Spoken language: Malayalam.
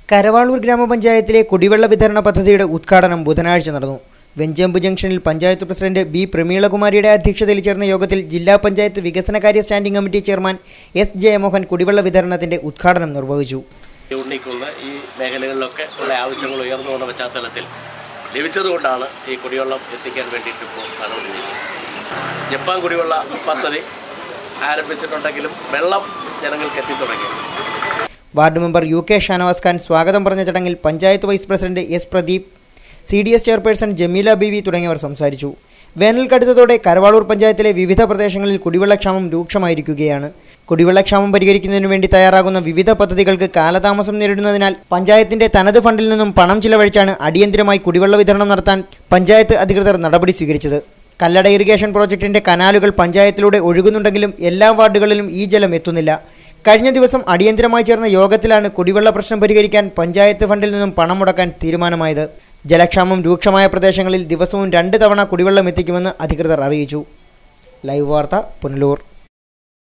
കരവാളൂർ ഗ്രാമപഞ്ചായത്തിലെ കുടിവെള്ള വിതരണ പദ്ധതിയുടെ ഉദ്ഘാടനം ബുധനാഴ്ച നടന്നു വെഞ്ചമ്പ് ജംഗ്ഷനിൽ പഞ്ചായത്ത് പ്രസിഡന്റ് ബി പ്രമീളകുമാരിയുടെ അധ്യക്ഷതയിൽ ചേർന്ന യോഗത്തിൽ ജില്ലാ പഞ്ചായത്ത് വികസനകാര്യ standing committee chairman S Jayamohan കുടിവെള്ള വിതരണത്തിന്റെ ഉദ്ഘാടനം നിർവഹിച്ചു ഈ ഉണ്ണിക്കുന്ന് ഈ മേഖലകളിലൊക്കെ ഉള്ള ആവശ്യങ്ങൾ ഉയർന്നു വന്ന പശ്ചാത്തലത്തിൽ ലഭിച്ചതുകൊണ്ടാണ് ഈ കുടിവെള്ളം എത്തിക്കാൻ വേണ്ടിയിട്ട് ഇപ്പോൾ നടപടി ചെയ്യുന്നത് ജപ്പാൻ കുടിവെള്ള പദ്ധതി ആരംഭിച്ചിട്ടുണ്ടെങ്കിലും വെള്ളം ജനങ്ങൾക്ക് എത്തിത്തുടങ്ങി ward member U K Shanavas Khan സ്വാഗതം പറഞ്ഞ ചടങ്ങിൽ panchayat vice president S Pradeep C D S chairperson Jameela Beevi തുടങ്ങിയവർ സംസാരിച്ചു വേനൽ കടുത്തതോടെ കരവാളൂർ പഞ്ചായത്തിലെ വിവിധ പ്രദേശങ്ങളിൽ കുടിവെള്ളക്ഷാമം രൂക്ഷമായിരിക്കുകയാണ് കുടിവെള്ളക്ഷാമം പരിഹരിക്കുന്നതിനു വേണ്ടി തയ്യാറാകുന്ന വിവിധ പദ്ധതികൾക്ക് കാലതാമസം നേരിടുന്നതിനാൽ പഞ്ചായത്തിന്റെ തനത് ഫണ്ടിൽ നിന്നും പണം ചിലവഴിച്ചാണ് അടിയന്തിരമായി കുടിവെള്ള വിതരണം നടത്താൻ പഞ്ചായത്ത് അധികൃതർ നടപടി സ്വീകരിച്ചത് കല്ലട ഇറിഗേഷൻ പ്രോജക്റ്റിന്റെ കനാലുകൾ പഞ്ചായത്തിലൂടെ ഒഴുകുന്നുണ്ടെങ്കിലും എല്ലാ വാർഡുകളിലും ഈ ജലം എത്തുന്നില്ല കഴിഞ്ഞ ദിവസം അടിയന്തരമായി ചേർന്ന യോഗത്തിലാണ് കുടിവെള്ള പ്രശ്നം പരിഹരിക്കാൻ പഞ്ചായത്ത് ഫണ്ടിൽ നിന്നും പണം മുടക്കാൻ തീരുമാനമായത് ജലക്ഷാമം രൂക്ഷമായ പ്രദേശങ്ങളിൽ ദിവസവും രണ്ട് തവണ കുടിവെള്ളം എത്തിക്കുമെന്ന് അധികൃതർ അറിയിച്ചു ലൈവ് വാർത്ത പുനലൂർ